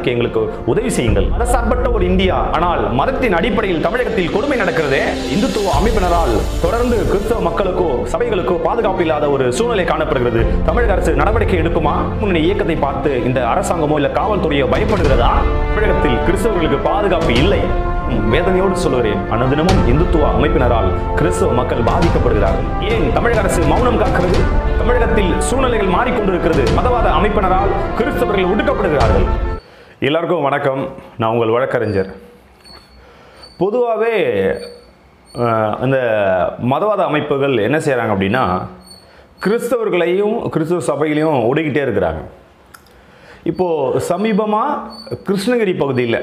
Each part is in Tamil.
அதுக்கு எங்களுக்கு உதவி செய்யுங்கள் மதசார்பற்ற ஒரு இந்தியா ஆனால் மதத்தின் அடிப்படையில் தமிழகத்தில் கொடுமை நடக்கிறதே இந்துத்துவ அமைப்பினரால் தொடர்ந்து கிறிஸ்தவ மக்களுக்கோ சபைகளுக்கோ பாதுகாப்பு இல்லாத ஒரு சூழ்நிலை காணப்படுகிறது தமிழக அரசு நடவடிக்கை எடுக்குமா முன்னணி இயக்கத்தை பார்த்து இந்த அரசாங்கமோ இல்ல காவல்துறையோ பயப்படுகிறதா தமிழகத்தில் கிறிஸ்தவர்களுக்கு பாதுகாப்பு இல்லை ம், வேதனையோடு சொல்லுகிறேன் அனுதினமும் இந்துத்துவ அமைப்பினரால் கிறிஸ்தவ மக்கள் பாதிக்கப்படுகிறார்கள் ஏன் தமிழக அரசு மௌனம் காக்கிறது தமிழகத்தில் சூழ்நிலைகள் மாறிக்கொண்டிருக்கிறது மதவாத அமைப்பினரால் கிறிஸ்தவர்கள் ஒடுக்கப்படுகிறார்கள் எல்லாருக்கும் வணக்கம் நான் உங்கள் வழக்கறிஞர் பொதுவாகவே இந்த மதவாத அமைப்புகள் என்ன செய்கிறாங்க அப்படின்னா கிறிஸ்தவர்களையும் கிறிஸ்தவ சபைகளையும் ஒடுக்கிட்டே இருக்கிறாங்க இப்போது சமீபமாக கிருஷ்ணகிரி பகுதியில்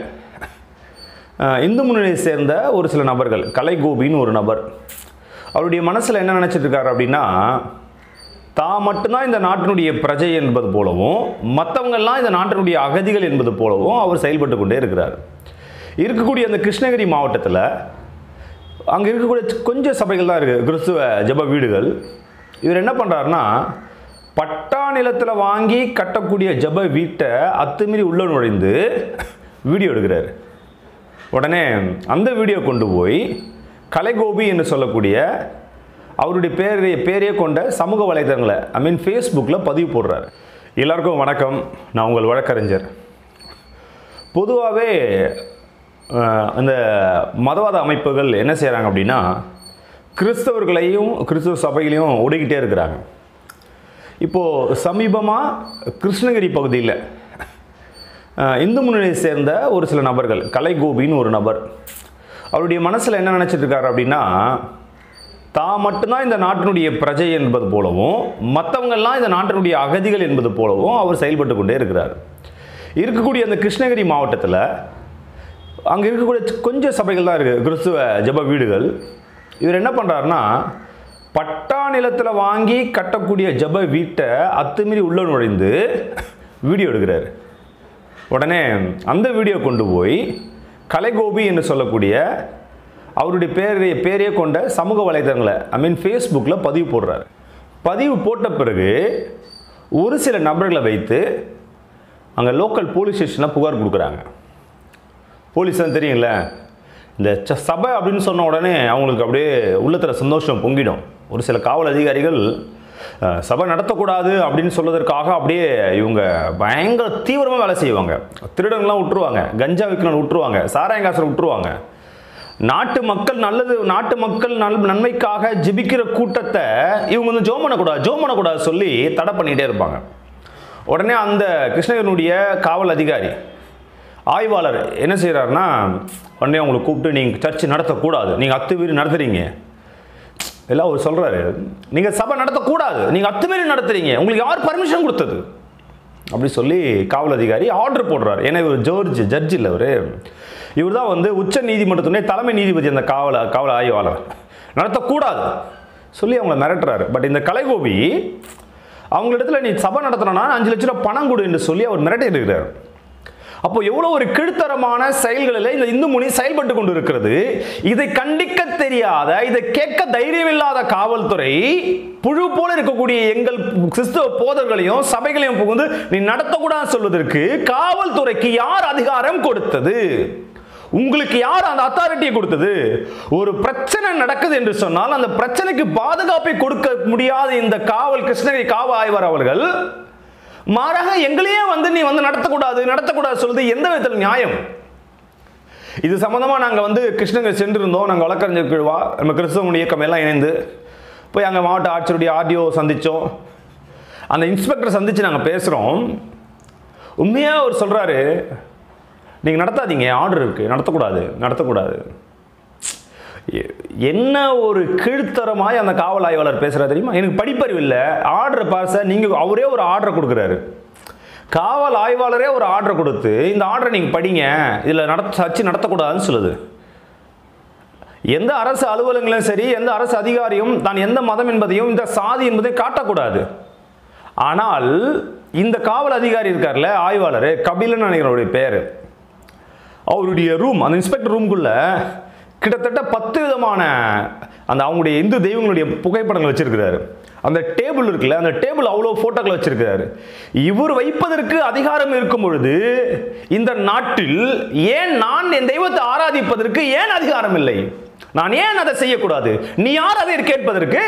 அஹ், இந்து முன்னணியை சேர்ந்த ஒரு சில நபர்கள் கலைகோபின்னு ஒரு நபர் அவருடைய மனசில் என்ன நினச்சிட்டு இருக்காரு அப்படின்னா தான் மட்டும்தான் இந்த நாட்டினுடைய பிரஜை என்பது போலவும் மற்றவங்கெல்லாம் இந்த நாட்டினுடைய அகதிகள் என்பது போலவும் அவர் செயல்பட்டு கொண்டே இருக்கிறார் இருக்கக்கூடிய அந்த கிருஷ்ணகிரி மாவட்டத்தில் அங்கே இருக்கக்கூடிய கொஞ்சம் சபைகள் தான் இருக்குது கிறிஸ்துவ ஜெப வீடுகள் இவர் என்ன பண்ணுறாருன்னா பட்டா நிலத்தில் வாங்கி கட்டக்கூடிய ஜெப வீட்டை அத்துமீறி உள்ள நுழைந்து வீடியோ எடுக்கிறாரு உடனே அந்த வீடியோ கொண்டு போய் கலைகோபி என்று சொல்லக்கூடிய அவருடைய பேரை பேரையே கொண்ட சமூக வலைதளங்களை ஐ மீன் ஃபேஸ்புக்கில் பதிவு போடுறாரு எல்லாருக்கும் வணக்கம் நான் உங்கள் வழக்கறிஞர் பொதுவாகவே இந்த மதவாத அமைப்புகள் என்ன செய்கிறாங்க அப்படின்னா கிறிஸ்தவர்களையும் கிறிஸ்தவ சபைகளையும் ஒடுக்கிட்டே இருக்கிறாங்க இப்போது சமீபமாக கிருஷ்ணகிரி பகுதியில் அஹ், இந்து முன்னணியை சேர்ந்த ஒரு சில நபர்கள் கலைகோபின்னு ஒரு நபர் அவருடைய மனசில் என்ன நினச்சிட்டு இருக்காரு அப்படின்னா தான் மட்டும்தான் இந்த நாட்டினுடைய பிரஜை என்பது போலவும் மற்றவங்கெல்லாம் இந்த நாட்டினுடைய அகதிகள் என்பது போலவும் அவர் செயல்பட்டு கொண்டே இருக்கிறார் இருக்கக்கூடிய அந்த கிருஷ்ணகிரி மாவட்டத்தில் அங்கே இருக்கக்கூடிய கொஞ்சம் சபைகள் தான் இருக்குது கிறிஸ்துவ ஜெப வீடுகள் இவர் என்ன பண்ணுறாருன்னா பட்டா நிலத்தில் வாங்கி கட்டக்கூடிய ஜெப வீட்டை அத்துமீறி உள்ள நுழைந்து வீடியோ எடுக்கிறாரு உடனே அந்த வீடியோ கொண்டு போய் கலைகோபி என்று சொல்லக்கூடிய அவருடைய பேரை பேரையே கொண்ட சமூக வலைதளங்களை ஐ மீன் ஃபேஸ்புக்கில் பதிவு போடுறாரு பதிவு போட்ட பிறகு ஒரு சில நபர்களை வைத்து அங்கே லோக்கல் போலீஸ் ஸ்டேஷனில் புகார் கொடுக்குறாங்க போலீஸ் தான் தெரியுங்கள இந்த ச- சபை அப்படின்னு சொன்ன உடனே அவங்களுக்கு அப்படியே உள்ளத்தில் சந்தோஷம் பொங்கிடும் ஒரு சில காவல் அதிகாரிகள் அஹ், சபை நடத்தக்கூடாது அப்படின்னு சொல்வதற்காக அப்படியே இவங்க பயங்கர தீவிரமாக வேலை செய்வாங்க திருடங்கள்லாம் விட்டுருவாங்க கஞ்சா விற்கணும் விட்டுருவாங்க சாராயங்காசம் விட்டுருவாங்க நாட்டு மக்கள் நல்லது நாட்டு மக்கள் நல் நன்மைக்காக ஜெபிக்கிற கூட்டத்தை இவங்க வந்து ஜோம் பண்ணக்கூடாது ஜோம் பண்ணக்கூடாது சொல்லி தடை பண்ணிகிட்டே இருப்பாங்க உடனே அந்த கிருஷ்ணகிரினுடைய காவல் அதிகாரி ஆய்வாளர் என்ன செய்கிறாருன்னா உடனே அவங்களை கூப்பிட்டு நீங்கள் சர்ச்சு நடத்தக்கூடாது நீங்கள் அத்துமீறி நடத்துறீங்க எல்லாம் அவர் சொல்கிறாரு நீங்கள் சபை நடத்தக்கூடாது நீங்கள் அத்துமீறி நடத்துறீங்க உங்களுக்கு யார் பர்மிஷன் கொடுத்தது அப்படி சொல்லி காவல் அதிகாரி ஆர்டர் போடுறாரு ஏன்னா இவர் ஜோர்ஜ் ஜட்ஜ் இல்லை அவர் இவர் தான் வந்து உச்ச நீதிமன்றத்துடைய தலைமை நீதிபதி அந்த காவல காவல் ஆய்வாளர் நடத்தக்கூடாது சொல்லி அவங்கள மிரட்டுறாரு பட் இந்த கலைகோபி அவங்களிடத்துல நீ சபை நடத்தணும்னா அஞ்சு லட்ச ரூபா பணம் கொடு என்று சொல்லி அவர் மிரட்டி இருக்கிறார் அப்போ எவ்வளவு ஒரு கீழ்த்தரமான செயல்களில் இந்த இந்து முனி செயல்பட்டு கொண்டு இருக்கிறது இதை கண்டிக்க தெரியாத இதை கேட்க தைரியம் இல்லாத காவல்துறை புழு போல இருக்கக்கூடிய எங்கள் கிறிஸ்தவ போதர்களையும் சபைகளையும் புகுந்து நீ நடத்தக்கூடாது சொல்வதற்கு காவல்துறைக்கு யார் அதிகாரம் கொடுத்தது உங்களுக்கு யார் அந்த அத்தாரிட்டியை கொடுத்தது ஒரு பிரச்சனை நடக்குது என்று சொன்னால் அந்த பிரச்சனைக்கு பாதுகாப்பை கொடுக்க முடியாத இந்த காவல் கிருஷ்ணகிரி காவல் ஆய்வர் அவர்கள் மாறாக எங்களையே வந்து நீ வந்து நடத்தக்கூடாது நடத்தக்கூடாது சொல்றது எந்த விதத்தில் நியாயம் இது சம்பந்தமா நாங்கள் வந்து கிருஷ்ணகிரி சென்றிருந்தோம் நாங்கள் வழக்கறிஞர் குழுவா நம்ம கிறிஸ்தவ இயக்கம் எல்லாம் இணைந்து போய் அங்கே மாவட்ட ஆட்சியருடைய ஆர்டிஓ சந்தித்தோம் அந்த இன்ஸ்பெக்டர் சந்தித்து நாங்கள் பேசுகிறோம் உண்மையாக அவர் சொல்கிறாரு நீங்கள் நடத்தாதீங்க ஆர்டர் இருக்குது நடத்தக்கூடாது நடத்தக்கூடாது எ- என்ன ஒரு கீழ்த்தரமாய் அந்த காவல் ஆய்வாளர் பேசுகிறா தெரியுமா எனக்கு படிப்பறிவு இல்லை ஆர்டர் பாச நீங்கள் அவரே ஒரு ஆர்டர் கொடுக்குறாரு காவல் ஆய்வாளரே ஒரு ஆர்டர் கொடுத்து இந்த ஆர்டரை நீங்கள் படிங்க இதில் நடத்த சர்ச்சை நடத்தக்கூடாதுன்னு சொல்லுது எந்த அரசு அலுவலகங்களும் சரி எந்த அரசு அதிகாரியும் தான் எந்த மதம் என்பதையும் இந்த சாதி என்பதையும் காட்டக்கூடாது ஆனால் இந்த காவல் அதிகாரி இருக்கார்ல ஆய்வாளர் கபிலன் நினைக்கிறவருடைய பேர் அவருடைய ரூம் அந்த இன்ஸ்பெக்டர் ரூம்குள்ள கிட்டத்தட்ட பத்து விதமான அந்த அவங்களுடைய இந்து தெய்வங்களுடைய புகைப்படங்கள் வச்சிருக்கிறாரு அந்த டேபிள் இருக்குல்ல அந்த டேபிள் அவ்வளோ ஃபோட்டோக்கள் வச்சிருக்கிறாரு இவர் வைப்பதற்கு அதிகாரம் இருக்கும் பொழுது இந்த நாட்டில் ஏன் நான் என் தெய்வத்தை ஆராதிப்பதற்கு ஏன் அதிகாரம் இல்லை நான் ஏன் அதை செய்யக்கூடாது நீ யார் அதை கேட்பதற்கு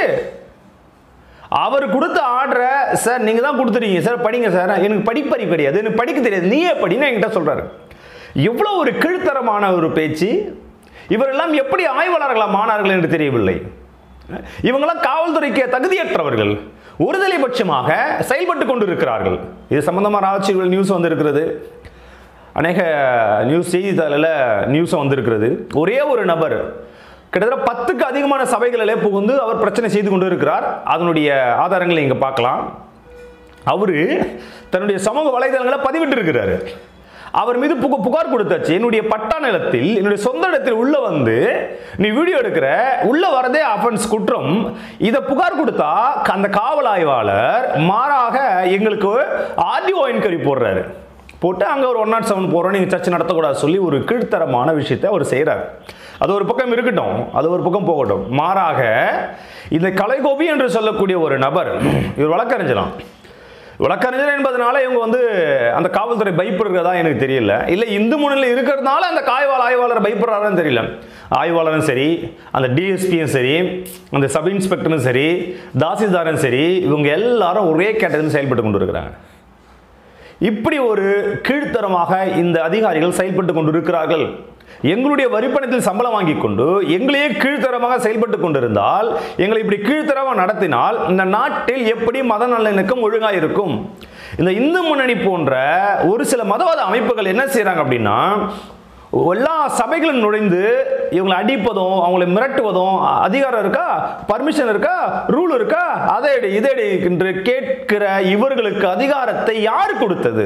அவர் கொடுத்த ஆர்டரை சார் நீங்கள் தான் கொடுத்துருக்கீங்க சார் படிங்க சார் எனக்கு படிப்பறிவு கிடையாது எனக்கு படிக்க தெரியாது நீயே படின்னு என்கிட்ட சொல்கிறாரு எவ்வளோ ஒரு கீழ்த்தரமான ஒரு பேச்சு இவரெல்லாம் எப்படி ஆய்வாளர்களாக மாணார்கள் என்று தெரியவில்லை இவங்கெல்லாம் காவல்துறைக்கு தகுதியற்றவர்கள் ஒருதலை பட்சமாக செயல்பட்டு கொண்டிருக்கிறார்கள் இது சம்பந்தமாக ராட்சிகள் நியூஸ் வந்திருக்கிறது அநேக நியூஸ் செய்தித்தாளில் நியூஸும் வந்திருக்கிறது ஒரே ஒரு நபர் கிட்டத்தட்ட பத்துக்கு அதிகமான சபைகளிலே புகுந்து அவர் பிரச்சனை செய்து கொண்டு இருக்கிறார் அதனுடைய ஆதாரங்களை இங்கே பார்க்கலாம் அவர் தன்னுடைய சமூக வலைதளங்களை பதிவிட்டு இருக்கிறாரு அவர் மீது புக புகார் கொடுத்தாச்சு என்னுடைய பட்டா நிலத்தில் என்னுடைய சொந்த இடத்தில் உள்ள வந்து நீ வீடியோ எடுக்கிற உள்ள வரதே அஃபென்ஸ் குற்றம் இதை புகார் கொடுத்தா அந்த காவல் ஆய்வாளர் மாறாக எங்களுக்கு ஆர்டிஓ என்கொயரி போடுறாரு போட்டு அங்கே ஒரு ஒன் நாட் செவன் போகிறோம் நீங்கள் சர்ச்சை நடத்தக்கூடாது சொல்லி ஒரு கீழ்த்தரமான விஷயத்தை அவர் செய்கிறார் அது ஒரு பக்கம் இருக்கட்டும் அது ஒரு பக்கம் போகட்டும் மாறாக இந்த கலைகோபி என்று சொல்லக்கூடிய ஒரு நபர் இவர் வழக்கறிஞலாம் வழக்கறிஞர் என்பதனால இவங்க வந்து அந்த காவல்துறை பயப்படுறதா எனக்கு தெரியல இல்லை இந்து முன்னிலையில் இருக்கிறதுனால அந்த காய்வாள் ஆய்வாளர் பயப்படுறாருன்னு தெரியல ஆய்வாளரும் சரி அந்த டிஎஸ்பியும் சரி அந்த சப் இன்ஸ்பெக்டரும் சரி தாசில்தாரும் சரி இவங்க எல்லாரும் ஒரே கேட்டகரி செயல்பட்டு கொண்டு இருக்கிறாங்க இப்படி ஒரு கீழ்த்தரமாக இந்த அதிகாரிகள் செயல்பட்டு கொண்டு இருக்கிறார்கள் எங்களுடைய வரிப்பணத்தில் சம்பளம் வாங்கி கொண்டு எங்களையே கீழ்த்தரமாக செயல்பட்டு கொண்டிருந்தால் எங்களை இப்படி கீழ்த்தரமாக நடத்தினால் இந்த நாட்டில் எப்படி மத நல்லிணக்கம் ஒழுங்காக இருக்கும் இந்த இந்து முன்னணி போன்ற ஒரு சில மதவாத அமைப்புகள் என்ன செய்கிறாங்க அப்படின்னா எல்லா சபைகளும் நுழைந்து இவங்களை அடிப்பதும் அவங்களை மிரட்டுவதும் அதிகாரம் இருக்கா பர்மிஷன் இருக்கா ரூல் இருக்கா அதை எடு இதை எடு என்று கேட்கிற இவர்களுக்கு அதிகாரத்தை யார் கொடுத்தது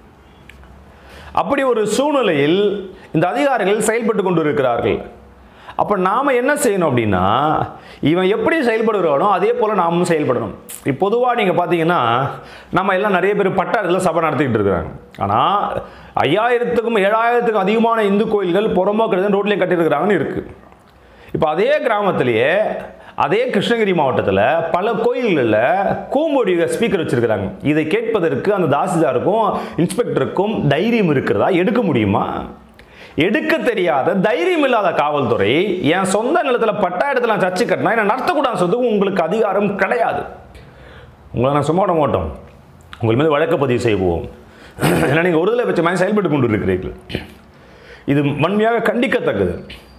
அப்படி ஒரு சூழ்நிலையில் இந்த அதிகாரிகள் செயல்பட்டு கொண்டு இருக்கிறார்கள் அப்போ நாம் என்ன செய்யணும் அப்படின்னா இவன் எப்படி செயல்படுகிறானோ அதே போல் நாமும் செயல்படணும் இப்போ பொதுவாக நீங்கள் பார்த்தீங்கன்னா நம்ம எல்லாம் நிறைய பேர் பட்டாளத்தில் சபை நடத்திக்கிட்டு இருக்கிறாங்க ஆனால் ஐயாயிரத்துக்கும் ஏழாயிரத்துக்கும் அதிகமான இந்து கோயில்கள் புறம்போக்கு ரோட்லேயும் கட்டியிருக்கிறாங்கன்னு இருக்குது இப்போ அதே கிராமத்திலேயே அதே கிருஷ்ணகிரி மாவட்டத்தில் பல கோயில்களில் கூம்பொடி ஸ்பீக்கர் வச்சிருக்கிறாங்க இதை கேட்பதற்கு அந்த தாசிதாருக்கும் இன்ஸ்பெக்டருக்கும் தைரியம் இருக்கிறதா எடுக்க முடியுமா எடுக்க தெரியாத தைரியம் இல்லாத காவல்துறை என் சொந்த நிலத்தில் பட்டா இடத்துல நான் சர்ச்சை கட்டினா என்ன நடத்தக்கூடாது சொல்றதுக்கு உங்களுக்கு அதிகாரம் கிடையாது உங்களை நான் சும்மா விட மாட்டோம் உங்கள் மீது வழக்கு பதிவு செய்வோம் ஏன்னா நீங்கள் ஒருதலை பட்ச மாதிரி செயல்பட்டு கொண்டு இருக்கிறீர்கள் இது வன்மையாக கண்டிக்கத்தக்கது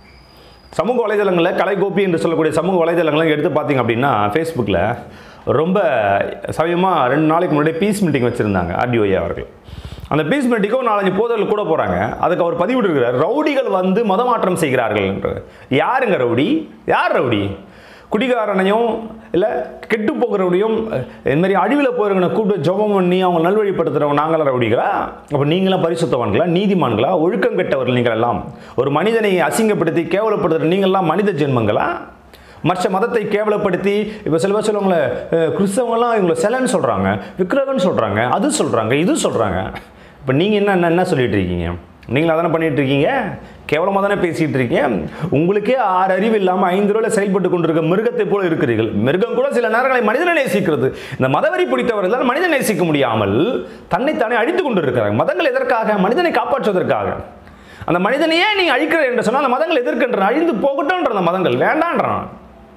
சமூக வலைதளங்களில் கலைகோப்பி என்று சொல்லக்கூடிய சமூக வலைதளங்களை எடுத்து பார்த்தீங்க அப்படின்னா ஃபேஸ்புக்கில் ரொம்ப சமயமாக ரெண்டு நாளைக்கு முன்னாடி பீஸ் மீட்டிங் வச்சுருந்தாங்க ஆர்டிஓஏ அவர்கள் அந்த பீஸ் மீட்டிங்கும் நாலஞ்சு போதர்கள் கூட போகிறாங்க அதுக்கு அவர் பதிவிட்டிருக்கிறார் ரவுடிகள் வந்து மதமாற்றம் செய்கிறார்கள் என்று யாருங்க ரவுடி யார் ரவுடி குடிகாரனையும் இல்லை கெட்டு போகிறவனையும் இந்த மாதிரி அழிவில் போகிறவனை கூப்பிட்டு ஜெபம் பண்ணி அவங்க நல்வழிப்படுத்துகிறவங்க நாங்களாம் ரவுடிகளா அப்போ நீங்களாம் பரிசுத்தவான்களா நீதிமான்களா ஒழுக்கம் கெட்டவர்கள் நீங்கள் எல்லாம் ஒரு மனிதனை அசிங்கப்படுத்தி கேவலப்படுத்துகிற நீங்கள்லாம் மனித ஜென்மங்களா மற்ற மதத்தை கேவலப்படுத்தி இப்போ சில பேர் சொல்லுவாங்களே அஹ், கிறிஸ்தவங்கலாம் இவங்களை சிலைன்னு சொல்கிறாங்க விக்கிரகன்னு சொல்கிறாங்க அது சொல்கிறாங்க இது சொல்கிறாங்க இப்போ நீங்கள் என்ன என்ன- என்ன சொல்லிட்டு இருக்கீங்க நீங்கள் அதானே பண்ணிட்டு இருக்கீங்க கேவலமாக தானே பேசிகிட்டு இருக்கீங்க உங்களுக்கே ஆறு அறிவு இல்லாமல் ஐந்து ரூபாயில் செயல்பட்டு கொண்டிருக்க மிருகத்தை போல இருக்கிறீர்கள் மிருகம் கூட சில நேரங்களை மனிதனை நேசிக்கிறது இந்த மதவெறி பிடித்தவர்கள் தான் மனிதனை நேசிக்க முடியாமல் தன்னைத்தானே அழித்து கொண்டு இருக்கிறாங்க மதங்கள் எதற்காக மனிதனை காப்பாற்றுவதற்காக அந்த மனிதனையே நீங்கள் அழிக்கிற என்று சொன்னால் அந்த மதங்கள் எதிர்க்கின்ற அழிந்து போகட்டும்ன்ற அந்த மதங்கள் வேண்டான்றான்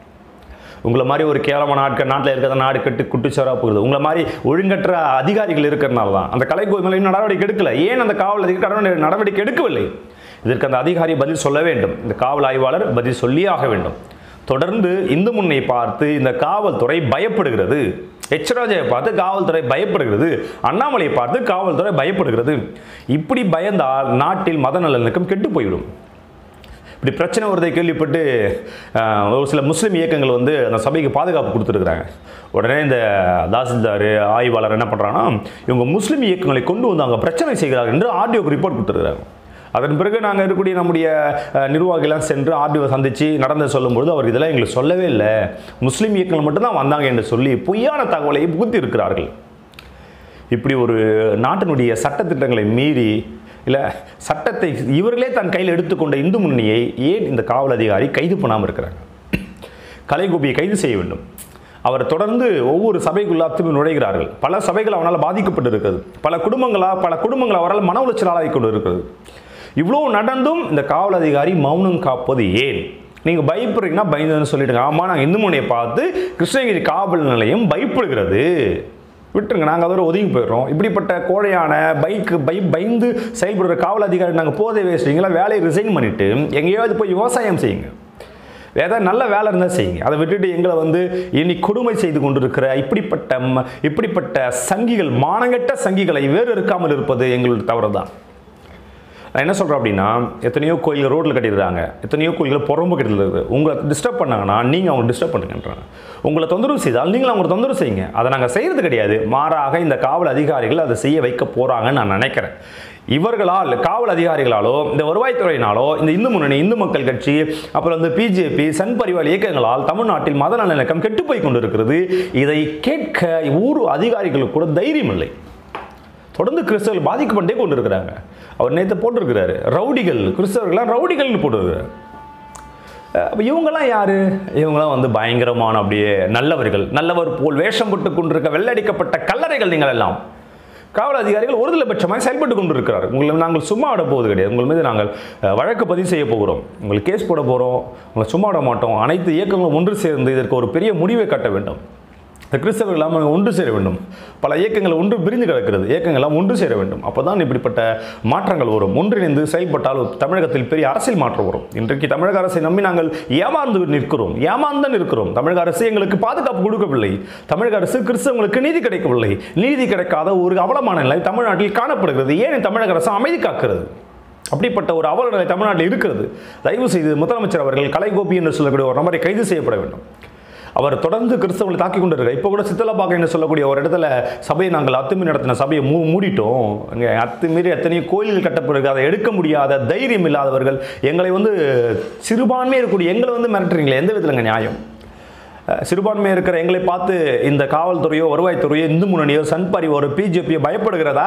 உங்களை மாதிரி ஒரு கேவலமான ஆட்கள் நாட்டில் இருக்கிற நாடு கட்டு குட்டுச்சோரா போகுது உங்களை மாதிரி ஒழுங்கற்ற அதிகாரிகள் இருக்கிறனால தான் அந்த கலை கோயில் நடவடிக்கை எடுக்கல ஏன் அந்த காவல் அதிகாரி நடவடிக்கை எடுக்கவில்லை இதற்கு அந்த அதிகாரி பதில் சொல்ல வேண்டும் இந்த காவல் ஆய்வாளர் பதில் சொல்லியே ஆக வேண்டும் தொடர்ந்து இந்து முன்னை பார்த்து இந்த காவல்துறை பயப்படுகிறது எச்ராஜை பார்த்து காவல்துறை பயப்படுகிறது அண்ணாமலையை பார்த்து காவல்துறை பயப்படுகிறது இப்படி பயந்தால் நாட்டில் மத நல்லிணக்கம் கெட்டு போய்விடும் இப்படி பிரச்சனை வருதை கேள்விப்பட்டு ஆஹ், ஒரு சில முஸ்லீம் இயக்கங்கள் வந்து அந்த சபைக்கு பாதுகாப்பு கொடுத்துருக்குறாங்க உடனே இந்த தாசில்தார் ஆய்வாளர் என்ன பண்ணுறாங்கன்னா இவங்க முஸ்லீம் இயக்கங்களை கொண்டு வந்து அங்கே பிரச்சனை செய்கிறார்கள் என்று ஆர்டிஓக்கு ரிப்போர்ட் கொடுத்துருக்குறாங்க அதன் பிறகு நாங்கள் இருக்கக்கூடிய நம்முடைய அஹ், நிர்வாகிகளாம் சென்று ஆர்டிஓ சந்தித்து நடந்து சொல்லும்பொழுது அவர் இதெல்லாம் எங்களுக்கு சொல்லவே இல்லை முஸ்லீம் இயக்கங்கள் மட்டும்தான் வந்தாங்க என்று சொல்லி பொய்யான தகவலை புகுத்தி இருக்கிறார்கள் இப்படி ஒரு நாட்டினுடைய சட்டத்திட்டங்களை மீறி இல்லை சட்டத்தை இவர்களே தன் கையில் எடுத்துக்கொண்ட இந்து முன்னணியை ஏன் இந்த காவல் அதிகாரி கைது பண்ணாமல் இருக்கிறாங்க கலைகோபியை கைது செய்ய வேண்டும் அவர் தொடர்ந்து ஒவ்வொரு சபைக்குள்ள அத்துமீறி நுழைகிறார்கள் பல சபைகள் அவனால் பாதிக்கப்பட்டு இருக்கிறது பல குடும்பங்களா பல குடும்பங்கள் அவரால் மன உளைச்சல் ஆளாகி கொண்டு இருக்கிறது இவ்வளோ நடந்தும் இந்த காவல் அதிகாரி மௌனம் காப்பது ஏன் நீங்கள் பயப்படுறீங்கன்னா பயந்துன்னு சொல்லிடுங்க ஆமாம் நாங்கள் இந்து முனையை பார்த்து கிருஷ்ணகிரி காவல் நிலையம் பயப்படுகிறது விட்டுருங்க நாங்கள் அதோட ஒதுங்கி போயிடுறோம் இப்படிப்பட்ட கோழையான பைக்கு பை பயந்து செயல்படுற காவல் அதிகாரி நாங்கள் போதை வேஸ்ட்டீங்களா வேலையை ரிசைன் பண்ணிவிட்டு எங்கேயாவது போய் விவசாயம் செய்யுங்க ஏதாவது நல்ல வேலை இருந்தால் செய்யுங்க அதை விட்டுட்டு எங்களை வந்து இனி கொடுமை செய்து கொண்டிருக்கிற இப்படிப்பட்ட ம- இப்படிப்பட்ட சங்கிகள் மானங்கெட்ட சங்கிகளை வேறு இருக்காமல் இருப்பது எங்களோட தவறு தான் நான் என்ன சொல்கிறேன் அப்படின்னா எத்தனையோ கோயில்கள் ரோட்டில் கட்டிடுறாங்க எத்தனையோ கோயில்கள் புறம்பு கட்டிடுறது உங்களை டிஸ்டர்ப் பண்ணாங்கன்னா நீங்கள் அவங்களை டிஸ்டர்ப் பண்ணுங்கன்றாங்க உங்களை தொந்தரவு செய்தால் நீங்களும் அவங்களை தொந்தரவு செய்யுங்க அதை நாங்கள் செய்கிறது கிடையாது மாறாக இந்த காவல் அதிகாரிகள் அதை செய்ய வைக்க போகிறாங்கன்னு நான் நினைக்கிறேன் இவர்களால் காவல் அதிகாரிகளாலோ இந்த வருவாய்த்துறையினாலோ இந்த இந்து முன்னணி இந்து மக்கள் கட்சி அப்புறம் வந்து பிஜேபி சன் பரிவார் இயக்கங்களால் தமிழ்நாட்டில் மத நல்லிணக்கம் கெட்டுப்போய் கொண்டிருக்கிறது இதை கேட்க ஊர் அதிகாரிகளுக்கு கூட தைரியம் இல்லை தொடர்ந்து கிறிஸ்தவர்கள் பாதிக்கப்பட்டே கொண்டு இருக்கிறாங்க அவர் நேற்று போட்டிருக்கிறாரு ரவுடிகள் கிறிஸ்தவர்கள்லாம் ரவுடிகள்னு போட்டிருக்கிறார் அப்போ இவங்கெல்லாம் யாரு இவங்கெல்லாம் வந்து பயங்கரமான அப்படியே நல்லவர்கள் நல்லவர் போல் வேஷம் போட்டு கொண்டிருக்க வெள்ளடிக்கப்பட்ட கல்லறைகள் நீங்கள் எல்லாம் காவல் அதிகாரிகள் ஒருதலை பட்சமாக செயல்பட்டு கொண்டிருக்கிறார் உங்களை நாங்கள் சும்மா விட போவது கிடையாது உங்கள் மீது நாங்கள் அஹ், வழக்கு பதிவு செய்ய போகிறோம் உங்களுக்கு கேஸ் போட போகிறோம் உங்களை சும்மா விட மாட்டோம் அனைத்து இயக்கங்களும் ஒன்று சேர்ந்து இதற்கு ஒரு பெரிய முடிவை கட்ட வேண்டும் இந்த கிறிஸ்தவர்கள் எல்லாம் ஒன்று சேர வேண்டும் பல இயக்கங்கள் ஒன்று பிரிந்து கிடக்கிறது இயக்கங்கள் எல்லாம் ஒன்று சேர வேண்டும் அப்பதான் இப்படிப்பட்ட மாற்றங்கள் வரும் ஒன்றிணைந்து செயல்பட்டால் தமிழகத்தில் பெரிய அரசியல் மாற்றம் வரும் இன்றைக்கு தமிழக அரசை நம்பி நாங்கள் ஏமாந்து நிற்கிறோம் ஏமாந்தான் இருக்கிறோம் தமிழக அரசு எங்களுக்கு பாதுகாப்பு கொடுக்கவில்லை தமிழக அரசு கிறிஸ்தவங்களுக்கு நீதி கிடைக்கவில்லை நீதி கிடைக்காத ஒரு அவலமான நிலை தமிழ்நாட்டில் காணப்படுகிறது ஏன் தமிழக அரசு அமைதி காக்கிறது அப்படிப்பட்ட ஒரு அவல நிலை தமிழ்நாட்டில் இருக்கிறது தயவு செய்து முதலமைச்சர் அவர்கள் கலைகோபி என்று சொல்லக்கூடிய ஒரு நபரை கைது செய்யப்பட வேண்டும் அவர் தொடர்ந்து கிறிஸ்தவர்களை தாக்கி கொண்டு இருக்கார் இப்போ கூட சித்தலப்பாக்கம் என்று சொல்லக்கூடிய ஒரு இடத்துல சபையை நாங்கள் அத்துமீறி நடத்தின சபையை மூ மூடிட்டோம் இங்கே அத்துமீறி எத்தனையோ கோயில்கள் கட்டப்படுகிறது அதை எடுக்க முடியாத தைரியம் இல்லாதவர்கள் எங்களை வந்து சிறுபான்மை இருக்கக்கூடிய எங்களை வந்து மிரட்டுறீங்களே எந்த விதத்துலங்க நியாயம் அஹ், சிறுபான்மை இருக்கிற எங்களை பார்த்து இந்த காவல்துறையோ வருவாய்த்துறையோ இந்து முன்னணியோ சன்பரி ஒரு பிஜேபியோ பயப்படுகிறதா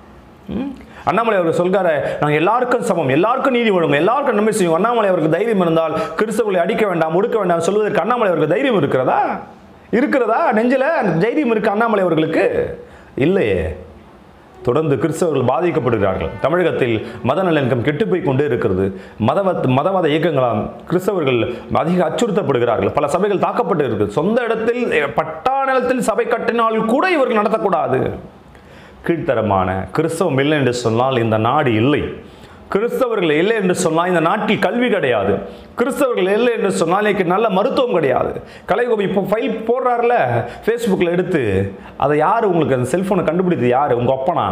ம்? அண்ணாமலை அவர்கள் சொல்கிறாரு நாங்கள் எல்லாருக்கும் சமம் எல்லாருக்கும் நீதி வழங்கும் எல்லாருக்கும் நன்மை செய்யும் அண்ணாமலை அவருக்கு தைரியம் இருந்தால் கிறிஸ்தவர்களை அடிக்க வேண்டாம் ஒடுக்க வேண்டாம் சொல்வதற்கு அண்ணாமலை அவருக்கு தைரியம் இருக்கிறதா இருக்கிறதா நெஞ்சில் அந்த தைரியம் இருக்கு அண்ணாமலை அவர்களுக்கு இல்லையே தொடர்ந்து கிறிஸ்தவர்கள் பாதிக்கப்படுகிறார்கள் தமிழகத்தில் மத நல்லிணக்கம் கெட்டுப்போய் கொண்டே இருக்கிறது மதவத் மதவாத இயக்கங்களால் கிறிஸ்தவர்கள் அதிக அச்சுறுத்தப்படுகிறார்கள் பல சபைகள் தாக்கப்பட்டு இருக்குது சொந்த இடத்தில் அஹ், பட்டா நிலத்தில் சபை கட்டினால் கூட இவர்கள் நடத்தக்கூடாது கீழ்த்தரமான கிறிஸ்தவம் இல்லை என்று சொன்னால் இந்த நாடு இல்லை கிறிஸ்தவர்கள் இல்லை என்று சொன்னால் இந்த நாட்டில் கல்வி கிடையாது கிறிஸ்தவர்கள் இல்லை என்று சொன்னால் இன்னைக்கு நல்ல மருத்துவம் கிடையாது கலைகோபி இப்போ ஃபைல் போடுறாருல ஃபேஸ்புக்கில் எடுத்து அதை யார் உங்களுக்கு அந்த செல்ஃபோனை கண்டுபிடித்தது யார் உங்கள் அப்பனா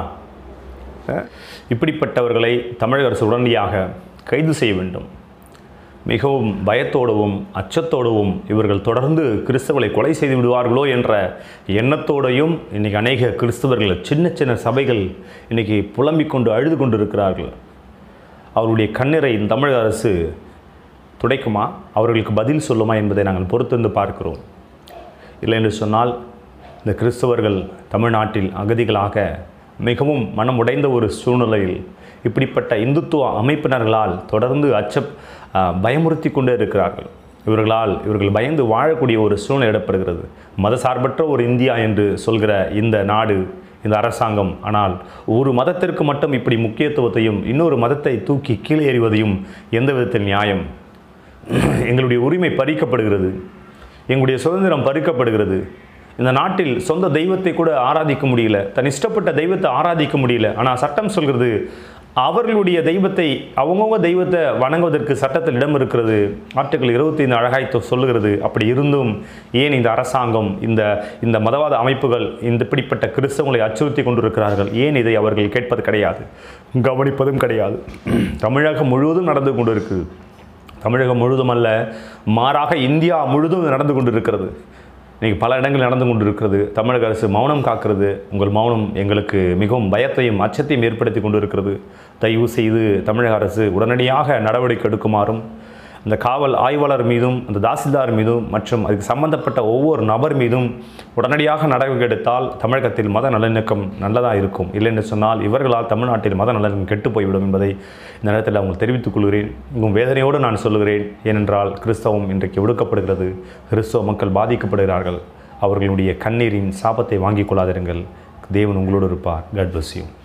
அஹ், இப்படிப்பட்டவர்களை தமிழக அரசு உடனடியாக கைது செய்ய வேண்டும் மிகவும் பயத்தோடவும் அச்சத்தோடவும் இவர்கள் தொடர்ந்து கிறிஸ்தவர்களை கொலை செய்து விடுவார்களோ என்ற எண்ணத்தோடையும் இன்னைக்கு அநேக கிறிஸ்தவர்கள் சின்ன சின்ன சபைகள் இன்னைக்கு புலம்பிக் கொண்டு அழுது கொண்டு இருக்கிறார்கள் அவருடைய கண்ணீரை இந்த தமிழக அரசு துடைக்குமா அவர்களுக்கு பதில் சொல்லுமா என்பதை நாங்கள் பொறுத்திருந்து பார்க்கிறோம் இல்லை என்று சொன்னால் இந்த கிறிஸ்தவர்கள் தமிழ்நாட்டில் அகதிகளாக மிகவும் மனம் உடைந்த ஒரு சூழ்நிலையில் இப்படிப்பட்ட இந்துத்துவ அமைப்பினர்களால் தொடர்ந்து அச்ச ஆ, பயமுறுத்தி கொண்டே இருக்கிறார்கள் இவர்களால் இவர்கள் பயந்து வாழக்கூடிய ஒரு சூழ்நிலை ஏற்படுகிறது மதசார்பற்ற ஒரு இந்தியா என்று சொல்கிற இந்த நாடு இந்த அரசாங்கம் ஆனால் ஒரு மதத்திற்கு மட்டும் இப்படி முக்கியத்துவத்தையும் இன்னொரு மதத்தை தூக்கி கீழே எறிவதையும் எந்த விதத்தில் நியாயம் எங்களுடைய உரிமை பறிக்கப்படுகிறது எங்களுடைய சுதந்திரம் பறிக்கப்படுகிறது இந்த நாட்டில் சொந்த தெய்வத்தை கூட ஆராதிக்க முடியல தன் இஷ்டப்பட்ட தெய்வத்தை ஆராதிக்க முடியல ஆனால் சட்டம் சொல்கிறது அவர்களுடைய தெய்வத்தை அவங்கவுங்க தெய்வத்தை வணங்குவதற்கு சட்டத்தில் இடம் இருக்கிறது ஆர்டிகல் இருபத்தைந்து அழகாய் தொ- சொல்லுகிறது அப்படி இருந்தும் ஏன் இந்த அரசாங்கம் இந்த இந்த மதவாத அமைப்புகள் இந்த இப்படிப்பட்ட கிறிஸ்தவங்களை அச்சுறுத்தி கொண்டிருக்கிறார்கள் ஏன் இதை அவர்கள் கேட்பது கிடையாது கவனிப்பதும் கிடையாது தமிழகம் முழுவதும் நடந்து கொண்டிருக்குது தமிழகம் முழுதும் அல்ல மாறாக இந்தியா முழுதும் இது நடந்து கொண்டிருக்கிறது இன்னைக்கு பல இடங்கள் நடந்து கொண்டிருக்கிறது தமிழக அரசு மௌனம் காக்கிறது உங்கள் மௌனம் எங்களுக்கு மிகவும் பயத்தையும் அச்சத்தையும் ஏற்படுத்தி கொண்டிருக்கிறது தயவு செய்து தமிழக அரசு உடனடியாக நடவடிக்கை எடுக்குமாறும் இந்த காவல் ஆய்வாளர் மீதும் அந்த தாசில்தார் மீதும் மற்றும் அதுக்கு சம்பந்தப்பட்ட ஒவ்வொரு நபர் மீதும் உடனடியாக நடவடிக்கை எடுத்தால் தமிழகத்தில் மத நல்லிணக்கம் நல்லதாக இருக்கும் இல்லை என்று சொன்னால் இவர்களால் தமிழ்நாட்டில் மத நல்லிணக்கம் கெட்டு போய்விடும் என்பதை இந்த நேரத்தில் உங்களுக்கு தெரிவித்துக் கொள்கிறேன் உங்கள் வேதனையோடு நான் சொல்லுகிறேன் ஏனென்றால் கிறிஸ்தவம் இன்றைக்கு ஒடுக்கப்படுகிறது கிறிஸ்தவ மக்கள் பாதிக்கப்படுகிறார்கள் அவர்களுடைய கண்ணீரின் சாபத்தை வாங்கிக் கொள்ளாதிருங்கள் தேவன் உங்களோடு இருப்பார் காட் bless you